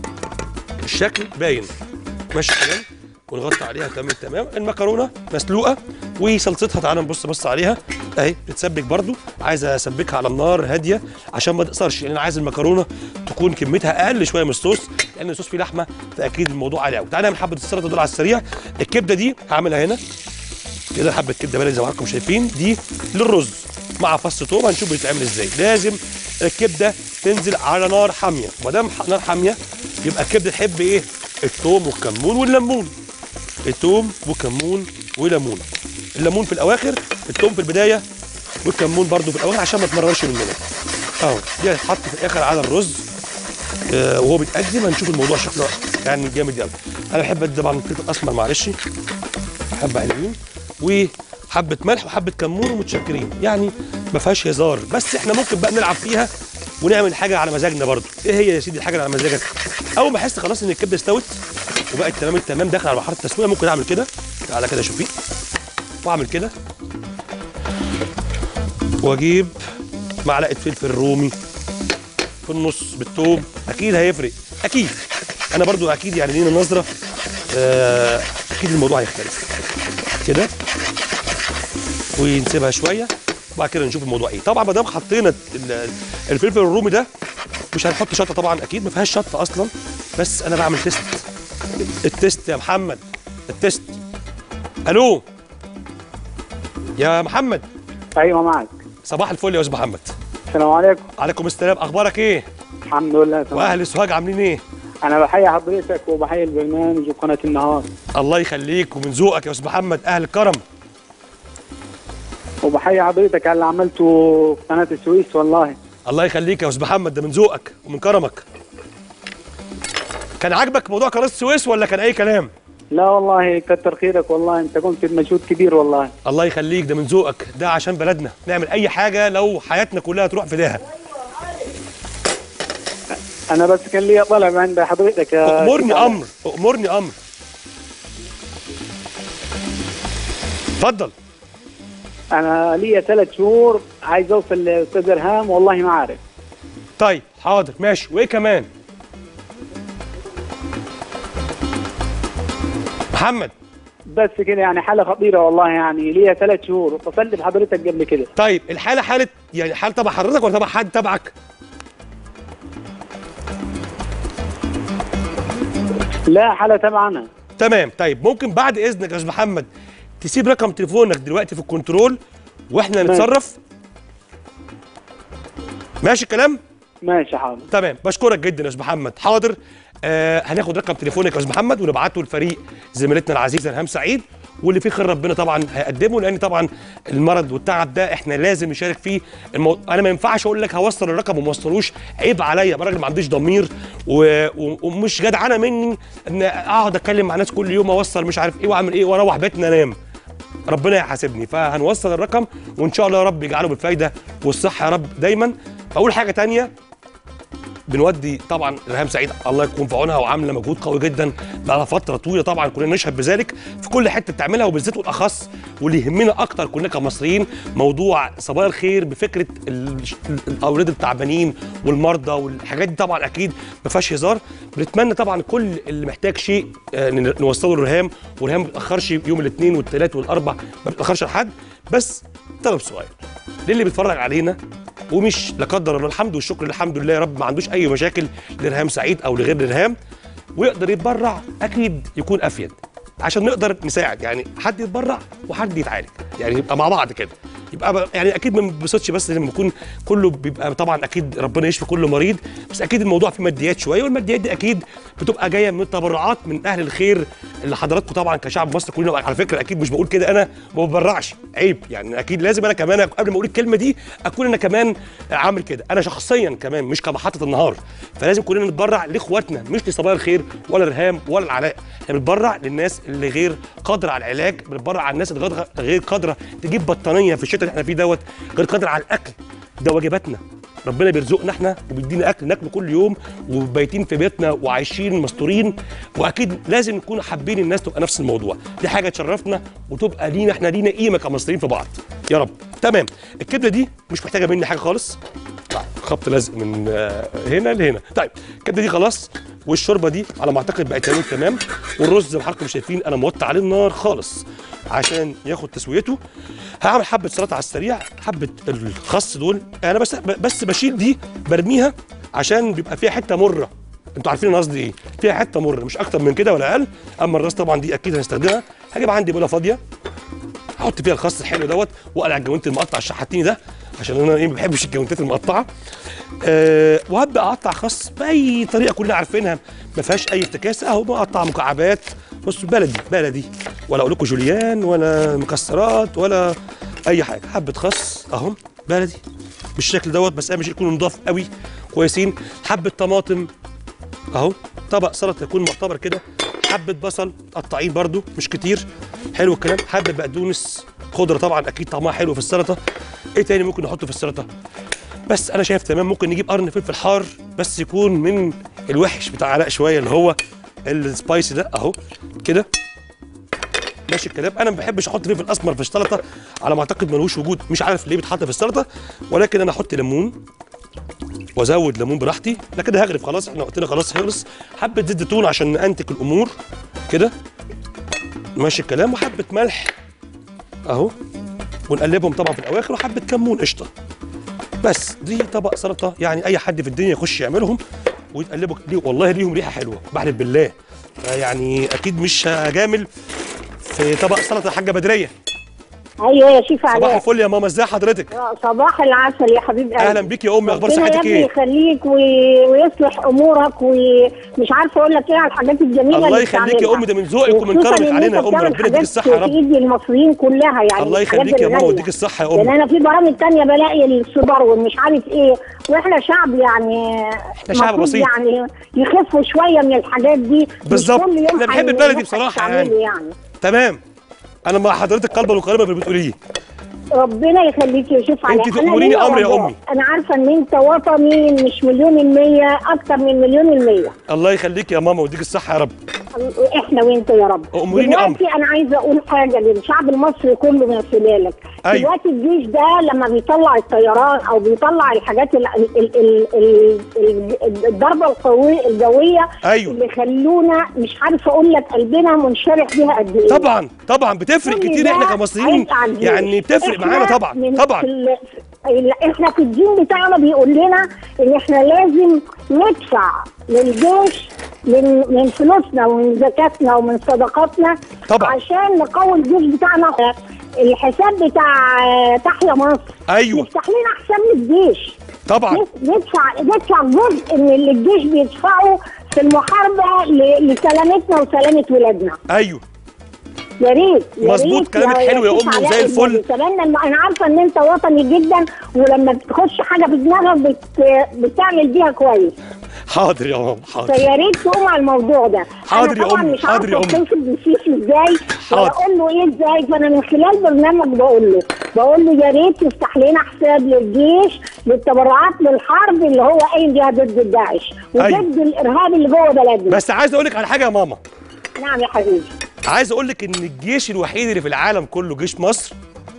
A: الشكل باين ماشي الكلام ونغطي عليها تمام تمام المكرونه مسلوقه وصلصتها تعالى نبص بص عليها اهي بتسبك برضو عايزه اسبكها على النار هاديه عشان ما تقصرش لان انا عايز المكرونه تكون كميتها اقل شويه من الصوص لان الصوص فيه لحمه فاكيد الموضوع عالي قوي تعالى نعمل حبه السلطه دول على السريع الكبده دي هعملها هنا كده حبه كبده بلدي زي ما حضراتكم شايفين دي للرز مع فص توم هنشوف بيتعمل ازاي لازم الكبده تنزل على نار حاميه ما دام ح- نار حاميه يبقى الكبده تحب ايه الثوم والكمون والليمون الثوم وكمون وليمون الليمون في الاواخر الثوم في البدايه والكمون برضو في الاواخر عشان ما تمررش مننا اهو دي هتتحط في الاخر على الرز آه وهو بيتقدم هنشوف الموضوع شكله يعني جامد قوي انا بحب ادي طبعا فلفل اسمر معلش حبه حلوين وحبه ملح وحبه كمون ومتشكرين يعني ما فيهاش هزار بس احنا ممكن بقى نلعب فيها ونعمل حاجه على مزاجنا برضو ايه هي يا سيدي الحاجه اللي على مزاجك اول ما احس خلاص ان الكبده استوت وبقت تمام التمام داخل على مرحله التسويه ممكن اعمل كده تعالى كده شوفي واعمل كده واجيب معلقه فلفل رومي في النص بالثوم اكيد هيفرق اكيد انا برضو اكيد يعني لينا نظره آه، اكيد الموضوع هيختلف كده ونسيبها شويه وبعد كده نشوف الموضوع ايه طبعا ما دام حطينا ال- الفلفل الرومي ده مش هنحط شطه طبعا اكيد ما فيهاش شطه اصلا بس انا بعمل تيست التيست يا محمد التيست الو يا محمد
D: ايوه معك
A: صباح الفل يا استاذ محمد
D: السلام عليكم
A: عليكم السلام اخبارك ايه
D: الحمد لله تمام
A: واهل سوهاج عاملين ايه
D: انا بحيي حضرتك وبحيي البرنامج وقناه النهار
A: الله يخليك ومن ذوقك يا استاذ محمد اهل الكرم
D: وبحيي وبحيي حضرتك على اللي عملته في قناه السويس والله
A: الله يخليك يا استاذ محمد ده من ذوقك ومن كرمك كان عاجبك موضوع قناه السويس ولا كان اي كلام
D: لا والله كتر خيرك والله انت قمت بمجهود كبير والله
A: الله يخليك ده من ذوقك ده عشان بلدنا نعمل اي حاجه لو حياتنا كلها تروح فداها
D: انا بس كان لي طلب عند حضرتك يا
A: امرني
D: شيخ
A: امر امرني امر اتفضل
D: انا لي ثلاث شهور عايز اوصل لاستاذ ارهام والله ما عارف
A: طيب حاضر ماشي وايه كمان محمد
D: بس كده يعني حاله خطيره والله يعني لي ثلاث شهور اتصلت بحضرتك قبل كده
A: طيب الحاله حاله يعني حاله تبع حضرتك ولا تبع حد تبعك
D: لا حاله تبعنا
A: تمام طيب ممكن بعد اذنك يا استاذ محمد تسيب رقم تليفونك دلوقتي في الكنترول واحنا
D: ماشي.
A: نتصرف ماشي الكلام
D: ماشي حاضر
A: تمام بشكرك جدا يا استاذ محمد حاضر آه هناخد رقم تليفونك يا استاذ محمد ونبعته لفريق زميلتنا العزيزه الهام سعيد واللي فيه خير ربنا طبعا هيقدمه لان طبعا المرض والتعب ده احنا لازم نشارك فيه المو... انا ما ينفعش اقول لك هوصل الرقم وما وصلوش عيب عليا أنا راجل ما عنديش ضمير و... و... ومش جدعانه مني ان اقعد اتكلم مع ناس كل يوم اوصل مش عارف ايه واعمل ايه واروح بيتنا انام ربنا يحاسبني فهنوصل الرقم وان شاء الله يا رب يجعله بالفايده والصحه يا رب دايما فاول حاجه تانية بنودي طبعا ريهام سعيد الله يكون في عونها وعامله مجهود قوي جدا بقى فتره طويله طبعا كلنا نشهد بذلك في كل حته بتعملها وبالذات والاخص واللي يهمنا اكتر كلنا كمصريين موضوع صبايا الخير بفكره ال- ال- الاولاد التعبانين والمرضى والحاجات دي طبعا اكيد ما فيهاش هزار بنتمنى طبعا كل اللي محتاج شيء آه، ن- نوصله لريهام وريهام ما بتاخرش يوم الاثنين والثلاث والاربع ما بتاخرش لحد بس طلب صغير للي بيتفرج علينا ومش لا قدر الله الحمد والشكر الحمد لله يا رب ما عندوش اي مشاكل لرهام سعيد او لغير رهام ويقدر يتبرع اكيد يكون افيد عشان نقدر نساعد يعني حد يتبرع وحد يتعالج يعني يبقى مع بعض كده يبقى ب- يعني اكيد ما بنبسطش بس لما يكون كله بيبقى طبعا اكيد ربنا يشفي كل مريض بس اكيد الموضوع فيه ماديات شويه والماديات دي اكيد بتبقى جايه من التبرعات من اهل الخير اللي حضراتكم طبعا كشعب مصر كلنا على فكره اكيد مش بقول كده انا ما ببرعش عيب يعني اكيد لازم انا كمان قبل ما اقول الكلمه دي اكون انا كمان عامل كده انا شخصيا كمان مش كمحطه النهار فلازم كلنا نتبرع لاخواتنا مش لصبايا الخير ولا رهام ولا العلاء احنا بنتبرع للناس اللي غير قادره على العلاج بنتبرع على الناس اللي غير- غير قادره تجيب بطانيه في الشتاء اللي احنا فيه دوت غير قادره على الاكل ده واجباتنا ربنا بيرزقنا احنا وبيدينا اكل ناكله كل يوم وبايتين في بيتنا وعايشين مستورين واكيد لازم نكون حابين الناس تبقى نفس الموضوع دي حاجه تشرفنا وتبقى لينا احنا لينا قيمه كمصريين في بعض يا رب تمام الكبده دي مش محتاجه مني حاجه خالص طيب خبط لازق من آه، هنا لهنا طيب الكبده دي خلاص والشوربه دي على ما اعتقد بقت تمام تمام والرز زي ما حضراتكم شايفين انا موطي عليه النار خالص عشان ياخد تسويته هعمل حبه سلطه على السريع حبه الخس دول انا بس بس بشيل دي برميها عشان بيبقى فيها حته مره انتوا عارفين انا قصدي ايه فيها حته مره مش اكتر من كده ولا اقل اما الراس طبعا دي اكيد هنستخدمها هجيب عندي بوله فاضيه احط فيها الخس الحلو دوت واقلع الجوانت المقطع الشحاتيني ده عشان انا ايه ما بحبش الجوانتات المقطعه أه وهبدا اقطع خس باي طريقه كلنا عارفينها ما فيهاش اي افتكاسه اهو بقطع مكعبات بصوا بلدي بلدي ولا اقول لكم جوليان ولا مكسرات ولا اي حاجه حبه خس اهم بلدي بالشكل دوت بس اهم شيء يكونوا نضاف قوي كويسين حبه طماطم اهو طبق سلطه يكون معتبر كده حبه بصل قطعين برده مش كتير حلو الكلام حبه بقدونس خضره طبعا اكيد طعمها حلو في السلطه ايه تاني ممكن نحطه في السلطه بس انا شايف تمام ممكن نجيب قرن فلفل حار بس يكون من الوحش بتاع علاء شويه اللي هو السبايسي ده اهو كده ماشي الكلام انا ما بحبش احط فلفل اسمر في السلطه على ما اعتقد ملوش وجود مش عارف ليه بيتحط في السلطه ولكن انا احط ليمون وازود ليمون براحتي لا كده هغرف خلاص احنا وقتنا خلاص خلص حبه زيت زيتون عشان نأنتك الامور كده ماشي الكلام وحبه ملح اهو ونقلبهم طبعا في الاواخر وحبه كمون قشطه بس دي طبق سلطه يعني اي حد في الدنيا يخش يعملهم ويتقلبوا ليه والله ليهم ريحه حلوه بحلف بالله يعني اكيد مش هجامل في طبق سلطه الحاجه بدريه
E: ايوه يا شيف
A: صباح
E: علاء
A: الفل يا ماما ازي حضرتك
E: صباح العسل يا حبيب قلبي
A: اهلا بيك يا امي اخبار
E: ربنا يا
A: صحتك
E: ابني
A: ايه
E: يخليك و... ويصلح امورك ومش عارفه اقول لك ايه على الحاجات الجميله
A: الله
E: اللي
A: يخليك يا
E: بتعملها.
A: امي ده من ذوقك ومن
E: وخصوصاً
A: كرمك
E: إن
A: علينا يا
E: أنت
A: امي
E: بتعمل
A: ربنا يديك
E: حاجات
A: الصحه يا
E: في
A: رب
E: ايد المصريين كلها يعني
A: الله
E: الحاجات
A: يخليك يا ماما
E: الغالية.
A: ويديك الصحه يا
E: لان
A: امي
E: انا في برامج تانية بلاقي السوبر والمش عارف ايه واحنا شعب يعني
A: إحنا شعب
E: المفروض
A: بسيط.
E: يعني يخفوا شويه من الحاجات دي مش
A: بالظبط.
E: كل يوم
A: إحنا بنحب
E: هي-
A: البلدي
E: يوم
A: بصراحة
E: هتعملي
A: يعني.
E: يعني
A: تمام انا مع حضرتك قلبا وقالبا في اللي بتقوليه
E: ربنا يخليك يا شيف علاء
A: أنت
E: أنا
A: تأمريني
E: ليا
A: أمر يا
E: رجاء.
A: أمي.
E: انا عارفه ان انت وطني مش مليون المية اكتر من مليون المية
A: الله يخليك يا ماما ويديك الصحه يا رب
E: احنا وانت يا رب
A: أمريني
E: دلوقتي انا عايزه اقول حاجه للشعب المصري كله من خلالك
A: أيوة.
E: دلوقتي الجيش ده لما بيطلع الطيران او بيطلع الحاجات ال ال ال ال ال ال الضربه القويه الجويه
A: أيوة.
E: اللي خلونا مش عارفه اقول لك قلبنا منشرح بيها قد ايه
A: طبعا طبعا بتفرق
E: كل
A: كتير
E: ده
A: احنا كمصريين
E: عيب على الجيش.
A: يعني بتفرق
E: إحنا
A: معانا طبعا
E: من
A: طبعا
E: في ال- ال- احنا في الدين بتاعنا بيقول لنا ان احنا لازم ندفع للجيش من من فلوسنا ومن زكاتنا ومن صدقاتنا
A: طبعا.
E: عشان نقوي الجيش بتاعنا الحساب بتاع آه، تحيا مصر
A: ايوه
E: نفتح لنا حساب للجيش
A: طبعا
E: ندفع ندفع جزء من اللي الجيش بيدفعه في المحاربه ل- لسلامتنا وسلامه ولادنا
A: ايوه
E: يا ريت يا
A: مظبوط،
E: ريت
A: كلامك حلو يا
E: شيخ
A: أمي
E: علاء
A: وزي الفل.
E: النبي. اتمنى إن- انا عارفه ان انت وطني جدا ولما بتخش حاجه في دماغك بت... بتعمل بيها كويس
A: حاضر يا ماما حاضر
E: فيا ريت تقوم على الموضوع ده
A: حاضر
E: أنا
A: يا
E: طبعا
A: أمي،
E: مش
A: حاضر يا
E: عارفه
A: أمي.
E: اتصل بالسيسي ازاي
A: حاضر.
E: واقول له ايه ازاي فانا من خلال برنامج بقول له بقول له يا ريت يفتح لنا حساب للجيش للتبرعات للحرب اللي هو قايم بيها ضد الداعش وضد
A: أيوة.
E: الارهاب اللي جوه بلدنا
A: بس عايز اقول لك على حاجه يا ماما
E: نعم يا حبيبي
A: عايز اقول لك ان الجيش الوحيد اللي في العالم كله جيش مصر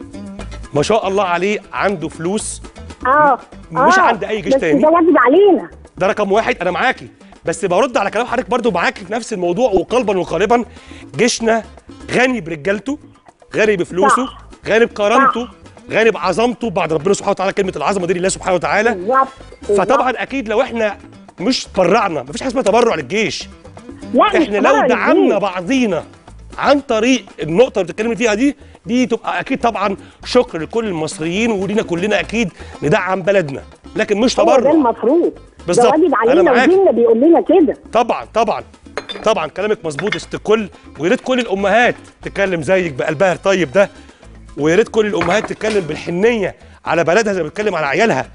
A: ما شاء الله عليه عنده فلوس
E: اه
A: مش
E: آه.
A: عند أي جيش
E: بس
A: تاني.
E: ده واجب علينا
A: ده رقم واحد انا معاكي بس برد على كلام حضرتك برضو معاكي في نفس الموضوع وقلبا وقالبا جيشنا غني برجالته غني بفلوسه
E: صح.
A: غني بكرامته غني بعظمته بعد ربنا سبحانه وتعالى كلمه العظمه دي لله سبحانه وتعالى
E: بالظبط
A: فطبعا اكيد لو احنا مش تبرعنا مفيش حاجه اسمها تبرع للجيش
E: لا مش
A: احنا لو
E: تبرع
A: دعمنا
E: للجيش.
A: بعضينا عن طريق النقطه اللي بتتكلمي فيها دي دي تبقى اكيد طبعا شكر لكل المصريين ولينا كلنا اكيد ندعم بلدنا لكن مش
E: هو ده
A: تبرع
E: المفروض
A: بالظبط.
E: ده واجب
A: أنا
E: علينا
A: معاك.
E: وديننا بيقول لنا كده
A: طبعا طبعا طبعا كلامك مظبوط يا ست الكل ويا ريت كل الامهات تتكلم زيك بقلبها الطيب ده ويا ريت كل الامهات تتكلم بالحنيه على بلدها زي ما بتتكلم على عيالها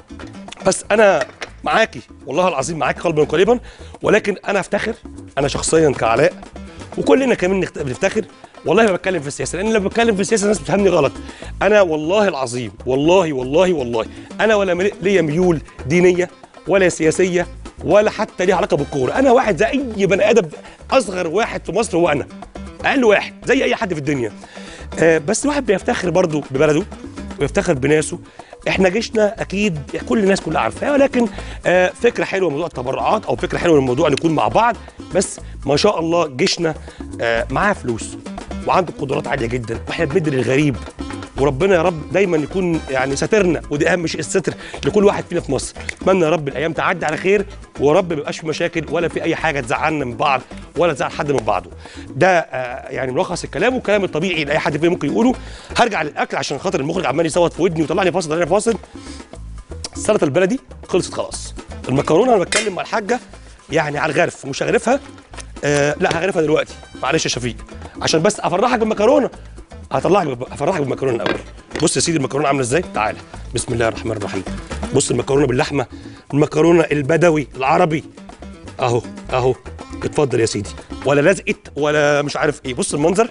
A: بس انا معاكي والله العظيم معاكي قلبا وقالبا ولكن انا افتخر انا شخصيا كعلاء وكلنا كمان نخت- بنفتخر والله ما بتكلم في السياسه لان لما بتكلم في السياسه الناس بتفهمني غلط انا والله العظيم والله والله والله انا ولا مل- ليا ميول دينيه ولا سياسيه ولا حتى ليها علاقه بالكوره انا واحد زي اي بني ادم اصغر واحد في مصر هو انا اقل واحد زي اي حد في الدنيا آه بس الواحد بيفتخر برضه ببلده ويفتخر بناسه احنا جيشنا اكيد كل الناس كلها عارفاه ولكن آه فكره حلوه موضوع التبرعات او فكره حلوه الموضوع نكون مع بعض بس ما شاء الله جيشنا آه معاه فلوس وعنده قدرات عاليه جدا واحنا بندي للغريب وربنا يا رب دايما يكون يعني ساترنا ودي اهم شيء الستر لكل واحد فينا في مصر اتمنى يا رب الايام تعدي على خير ورب ما يبقاش في مشاكل ولا في اي حاجه تزعلنا من بعض ولا تزعل حد من بعضه ده آه يعني ملخص الكلام والكلام الطبيعي اللي اي حد فينا ممكن يقوله هرجع للاكل عشان خاطر المخرج عمال يصوت في ودني وطلعني فاصل طلعني فاصل السلطه البلدي خلصت خلاص المكرونه انا بتكلم مع الحاجه يعني على الغرف مش هغرفها آه لا هغرفها دلوقتي معلش يا شفيق عشان بس افرحك بالمكرونه هطلعك بب- هفرحك بالمكرونه الاول بص يا سيدي المكرونه عامله ازاي تعالى بسم الله الرحمن الرحيم بص المكرونه باللحمه المكرونه البدوي العربي اهو اهو اتفضل يا سيدي ولا لزقت ولا مش عارف ايه بص المنظر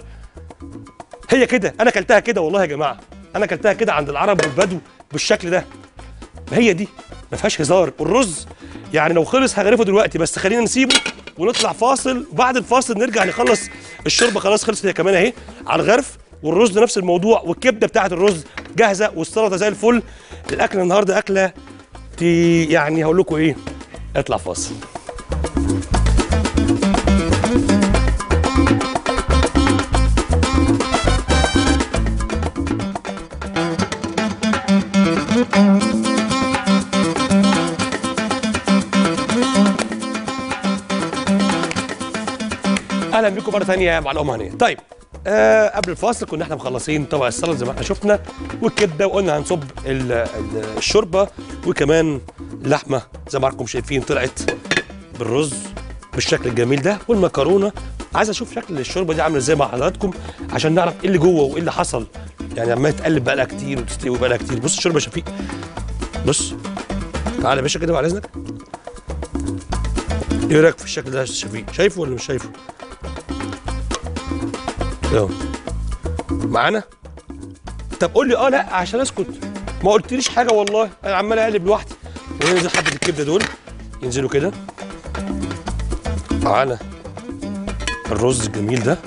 A: هي كده انا اكلتها كده والله يا جماعه انا اكلتها كده عند العرب والبدو بالشكل ده ما هي دي ما فيهاش هزار والرز يعني لو خلص هغرفه دلوقتي بس خلينا نسيبه ونطلع فاصل بعد الفاصل نرجع نخلص الشوربه خلاص خلصت هي كمان اهي على الغرف والرز نفس الموضوع والكبده بتاعت الرز جاهزه والسلطه زي الفل الاكل النهارده اكله تي يعني هقول لكم ايه اطلع فاصل اهلا بكم مره ثانيه مع الام هنيه طيب آه قبل الفاصل كنا احنا مخلصين طبق السلطه زي ما احنا شفنا والكبده وقلنا هنصب ال- ال- الشوربه وكمان اللحمه زي ما حضراتكم شايفين طلعت بالرز بالشكل الجميل ده والمكرونه عايز اشوف شكل الشوربه دي عامله ازاي مع حضراتكم عشان نعرف ايه اللي جوه وايه اللي حصل يعني عماله تقلب بقى لها كتير وتستوي بقى لها كتير بص الشوربه يا شفيق بص تعالى يا باشا كده بعد اذنك ايه رايك في الشكل ده يا شفيق شايفه ولا مش شايفه اهو معانا طب قول لي اه لا عشان اسكت ما قلتليش حاجه والله انا عمال اقلب لوحدي وننزل حبه الكبده دول ينزلوا كده على الرز الجميل ده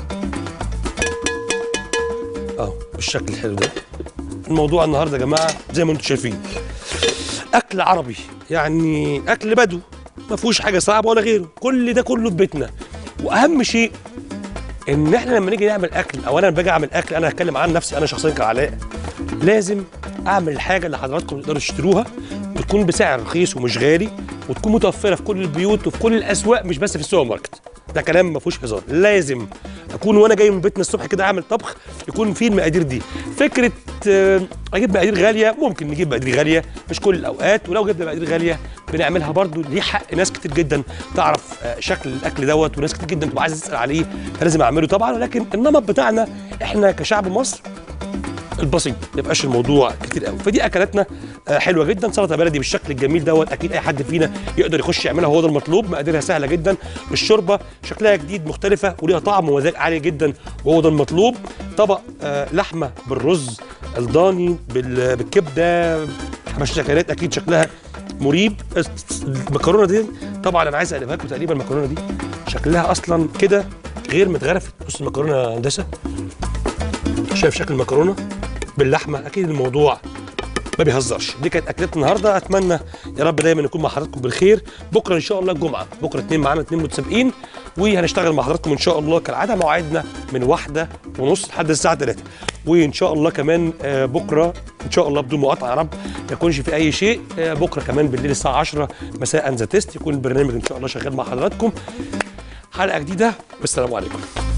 A: اهو بالشكل الحلو ده الموضوع النهارده يا جماعه زي ما انتم شايفين اكل عربي يعني اكل بدو ما فيهوش حاجه صعبه ولا غيره كل ده كله في بيتنا واهم شيء ان احنا لما نيجي نعمل اكل او انا لما باجي اعمل اكل انا هتكلم عن نفسي انا شخصيا كعلاء لازم اعمل الحاجه اللي حضراتكم تقدروا تشتروها وتكون بسعر رخيص ومش غالي وتكون متوفره في كل البيوت وفي كل الاسواق مش بس في السوبر ماركت ده كلام ما فيهوش هزار لازم اكون وانا جاي من بيتنا الصبح كده اعمل طبخ يكون فيه المقادير دي فكره آه، اجيب مقادير غاليه ممكن نجيب مقادير غاليه مش كل الاوقات ولو جبنا مقادير غاليه بنعملها برضو ليه حق ناس كتير جدا تعرف آه، شكل الاكل دوت وناس كتير جدا تبقى عايزه تسال عليه فلازم اعمله طبعا ولكن النمط بتاعنا احنا كشعب مصر البسيط ما يبقاش الموضوع كتير قوي فدي اكلاتنا آه، حلوه جدا سلطه بلدي بالشكل الجميل دوت اكيد اي حد فينا يقدر يخش يعملها هو ده المطلوب مقاديرها سهله جدا الشوربه شكلها جديد مختلفه وليها طعم ومزاج عالي جدا وهو ده المطلوب طبق آه، لحمه بالرز الضاني بال- بالكبده حبش شكلات اكيد شكلها مريب المكرونه دي طبعا انا عايز اقلبها لكم تقريبا المكرونه دي شكلها اصلا كده غير متغرفت بص المكرونه يا هندسه شايف شكل المكرونه باللحمه اكيد الموضوع ما بيهزرش دي كانت اكلتنا النهارده اتمنى يا رب دايما نكون مع حضراتكم بالخير بكره ان شاء الله الجمعه بكره اتنين معانا اتنين متسابقين وهنشتغل مع حضراتكم ان شاء الله كالعاده موعدنا من واحدة ونص لحد الساعه 3 وان شاء الله كمان آه، بكره ان شاء الله بدون مقاطعه يا رب ما يكونش في اي شيء آه، بكره كمان بالليل الساعه 10 مساء ذا تيست يكون البرنامج ان شاء الله شغال مع حضراتكم حلقه جديده والسلام عليكم